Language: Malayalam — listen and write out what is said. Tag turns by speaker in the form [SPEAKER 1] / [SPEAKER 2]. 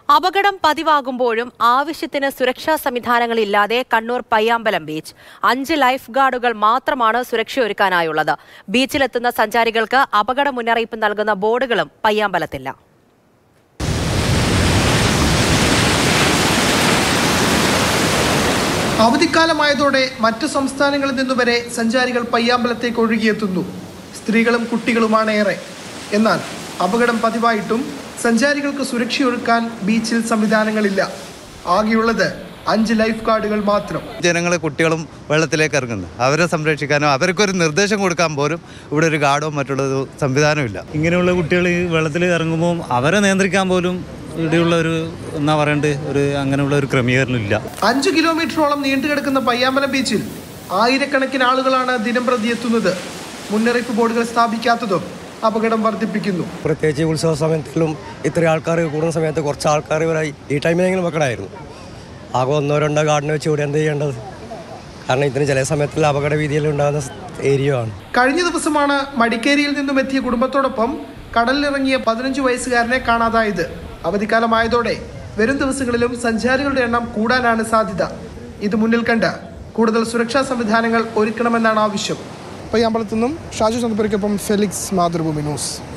[SPEAKER 1] അപകടം പതിവാകുമ്പോഴും ആവശ്യത്തിന് സുരക്ഷാ സംവിധാനങ്ങളില്ലാതെ കണ്ണൂർ പയ്യാമ്പലം ബീച്ച് അഞ്ച് ലൈഫ് ഗാർഡുകൾ മാത്രമാണ് സുരക്ഷയൊരുക്കാനായുള്ളത് ബീച്ചിലെത്തുന്ന സഞ്ചാരികൾക്ക് അപകട മുന്നറിയിപ്പ് നൽകുന്ന ബോർഡുകളും പയ്യാമ്പലത്തില്ല
[SPEAKER 2] അവധിക്കാലമായതോടെ മറ്റു സംസ്ഥാനങ്ങളിൽ നിന്നുവരെ സഞ്ചാരികൾ പയ്യാമ്പലത്തേക്ക് ഒഴുകിയെത്തുന്നു സ്ത്രീകളും കുട്ടികളുമാണ് ഏറെ എന്നാൽ അപകടം പതിവായിട്ടും സഞ്ചാരികൾക്ക് സുരക്ഷയൊരുക്കാൻ ബീച്ചിൽ സംവിധാനങ്ങളില്ല ആകെയുള്ളത് അഞ്ച് ലൈഫ് ഗാർഡുകൾ മാത്രം
[SPEAKER 3] ജനങ്ങൾ കുട്ടികളും വെള്ളത്തിലേക്ക് ഇറങ്ങുന്നത് അവരെ സംരക്ഷിക്കാനോ അവർക്കൊരു നിർദ്ദേശം കൊടുക്കാൻ പോലും ഇവിടെ ഒരു ഗാർഡോ മറ്റുള്ളൊരു സംവിധാനമില്ല
[SPEAKER 4] ഇങ്ങനെയുള്ള കുട്ടികൾ ഈ വെള്ളത്തിൽ ഇറങ്ങുമ്പോൾ അവരെ നിയന്ത്രിക്കാൻ പോലും ഇവിടെയുള്ള ഒരു എന്നാ പറയണ്ടത് ഒരു അങ്ങനെയുള്ള ഒരു ക്രമീകരണം ഇല്ല
[SPEAKER 2] അഞ്ചു കിലോമീറ്ററോളം നീണ്ടുകിടക്കുന്ന പയ്യാമ്പലം ബീച്ചിൽ ആയിരക്കണക്കിന് ആളുകളാണ് ദിനം പ്രതി എത്തുന്നത് മുന്നറിയിപ്പ് ബോർഡുകൾ സ്ഥാപിക്കാത്തതും അപകടം വർദ്ധിപ്പിക്കുന്നു
[SPEAKER 5] പ്രത്യേകിച്ച് ഉത്സവ സമയത്തിലും ഇത്രയും ആൾക്കാർ കൂടുന്ന സമയത്ത് കുറച്ച് ആൾക്കാർ ഇവിടെ ഈ ടൈമിലെങ്കിലും വെക്കണമായിരുന്നു ആകെ ഒന്നോ രണ്ടോ ഗാർഡിനെ വെച്ച് ഇവിടെ എന്ത് ചെയ്യേണ്ടത് കാരണം ഇതിന് ചില സമയത്തിൽ അപകട വീതിയിൽ ഉണ്ടാകുന്ന ഏരിയ ആണ്
[SPEAKER 2] കഴിഞ്ഞ ദിവസമാണ് മടിക്കേരിയിൽ നിന്നും എത്തിയ കുടുംബത്തോടൊപ്പം കടലിലിറങ്ങിയ പതിനഞ്ച് വയസ്സുകാരനെ കാണാതായത് അവധിക്കാലമായതോടെ വരും ദിവസങ്ങളിലും സഞ്ചാരികളുടെ എണ്ണം കൂടാനാണ് സാധ്യത ഇത് മുന്നിൽ കണ്ട് കൂടുതൽ സുരക്ഷാ സംവിധാനങ്ങൾ ഒരുക്കണമെന്നാണ് ആവശ്യം പയ്യാമ്പലത്തു നിന്നും ഷാജു ചന്ദ്രപുരയ്ക്കൊപ്പം ഫെലിക്സ് മാതൃഭൂമി ന്യൂസ്